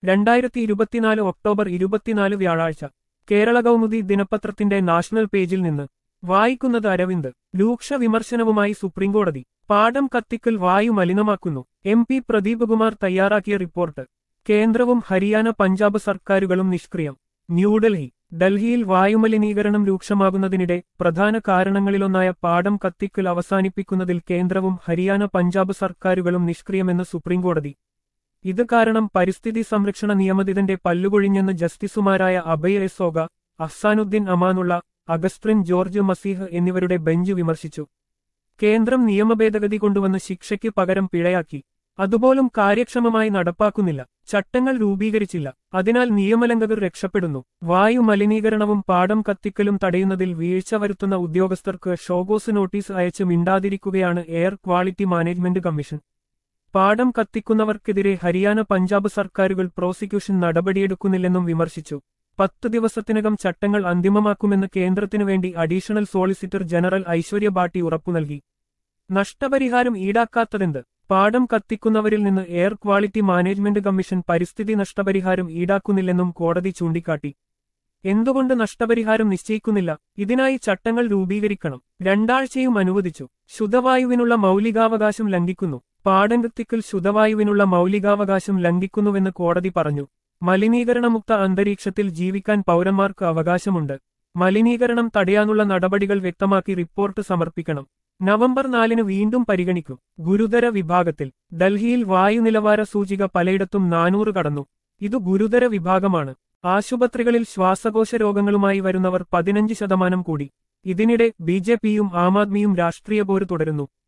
രണ്ടായിരത്തി ഇരുപത്തിനാല് ഒക്ടോബർ ഇരുപത്തിനാല് വ്യാഴാഴ്ച കേരള കൗമുദി ദിനപത്രത്തിന്റെ നാഷണൽ പേജിൽ നിന്ന് വായിക്കുന്നത് അരവിന്ദ് രൂക്ഷ വിമർശനവുമായി സുപ്രീംകോടതി പാടം കത്തിക്കൽ വായു മലിനമാക്കുന്നു എം പി പ്രദീപ് കുമാർ തയ്യാറാക്കിയ റിപ്പോർട്ട് കേന്ദ്രവും ഹരിയാന പഞ്ചാബ് സർക്കാരുകളും നിഷ്ക്രിയം ന്യൂഡൽഹി ഡൽഹിയിൽ വായുമലിനീകരണം രൂക്ഷമാകുന്നതിനിടെ പ്രധാന കാരണങ്ങളിലൊന്നായ പാടം കത്തിക്കൽ അവസാനിപ്പിക്കുന്നതിൽ കേന്ദ്രവും ഹരിയാന പഞ്ചാബ് സർക്കാരുകളും നിഷ്ക്രിയമെന്ന് സുപ്രീംകോടതി ഇത് കാരണം പരിസ്ഥിതി സംരക്ഷണ നിയമതിതന്റെ പല്ലുകൊഴിഞ്ഞെന്ന് ജസ്റ്റിസുമാരായ അഭയ് എസോഗ അഹ്സാനുദ്ദീൻ അമാനുള്ള അഗസ്ത്രിൻ ജോർജ് മസീഹ് എന്നിവരുടെ ബെഞ്ച് വിമർശിച്ചു കേന്ദ്രം നിയമഭേദഗതി കൊണ്ടുവന്ന് ശിക്ഷയ്ക്ക് പകരം പിഴയാക്കി അതുപോലും കാര്യക്ഷമമായി നടപ്പാക്കുന്നില്ല ചട്ടങ്ങൾ രൂപീകരിച്ചില്ല അതിനാൽ നിയമലംഘകർ രക്ഷപ്പെടുന്നു വായു മലിനീകരണവും പാടം കത്തിക്കലും തടയുന്നതിൽ വീഴ്ച വരുത്തുന്ന ഉദ്യോഗസ്ഥർക്ക് ഷോഗോസ് നോട്ടീസ് അയച്ച് മിണ്ടാതിരിക്കുകയാണ് എയർ ക്വാളിറ്റി മാനേജ്മെന്റ് കമ്മീഷൻ പാടം കത്തിക്കുന്നവർക്കെതിരെ ഹരിയാന പഞ്ചാബ് സർക്കാരുകൾ പ്രോസിക്യൂഷൻ നടപടിയെടുക്കുന്നില്ലെന്നും വിമർശിച്ചു പത്ത് ദിവസത്തിനകം ചട്ടങ്ങൾ അന്തിമമാക്കുമെന്ന് കേന്ദ്രത്തിനു വേണ്ടി additional solicitor general Aishwarya Bhati ഉറപ്പു നൽകി നഷ്ടപരിഹാരം ഈടാക്കാത്തതെന്ത് പാടം കത്തിക്കുന്നവരിൽ നിന്ന് എയർ ക്വാളിറ്റി മാനേജ്മെന്റ് കമ്മീഷൻ പരിസ്ഥിതി നഷ്ടപരിഹാരം ഈടാക്കുന്നില്ലെന്നും കോടതി ചൂണ്ടിക്കാട്ടി എന്തുകൊണ്ട് നഷ്ടപരിഹാരം നിശ്ചയിക്കുന്നില്ല ഇതിനായി ചട്ടങ്ങൾ രൂപീകരിക്കണം രണ്ടാഴ്ചയും അനുവദിച്ചു ശുദ്ധവായുവിനുള്ള മൗലികാവകാശം ലംഘിക്കുന്നു പാടം കത്തിക്കൽ ശുദ്ധവായുവിനുള്ള മൗലികാവകാശം ലംഘിക്കുന്നുവെന്ന് കോടതി പറഞ്ഞു മലിനീകരണമുക്ത അന്തരീക്ഷത്തിൽ ജീവിക്കാൻ പൗരന്മാർക്ക് അവകാശമുണ്ട് മലിനീകരണം തടയാനുള്ള നടപടികൾ വ്യക്തമാക്കി റിപ്പോർട്ട് സമർപ്പിക്കണം നവംബർ നാലിന് വീണ്ടും പരിഗണിക്കും ഗുരുതര വിഭാഗത്തിൽ ഡൽഹിയിൽ വായു നിലവാര സൂചിക പലയിടത്തും നാനൂറ് കടന്നു ഇത് ഗുരുതര വിഭാഗമാണ് ആശുപത്രികളിൽ ശ്വാസകോശ രോഗങ്ങളുമായി വരുന്നവർ പതിനഞ്ച് ശതമാനം കൂടി ഇതിനിടെ ബി ജെ പിയും ആം ആദ്മിയും രാഷ്ട്രീയ പോര് തുടരുന്നു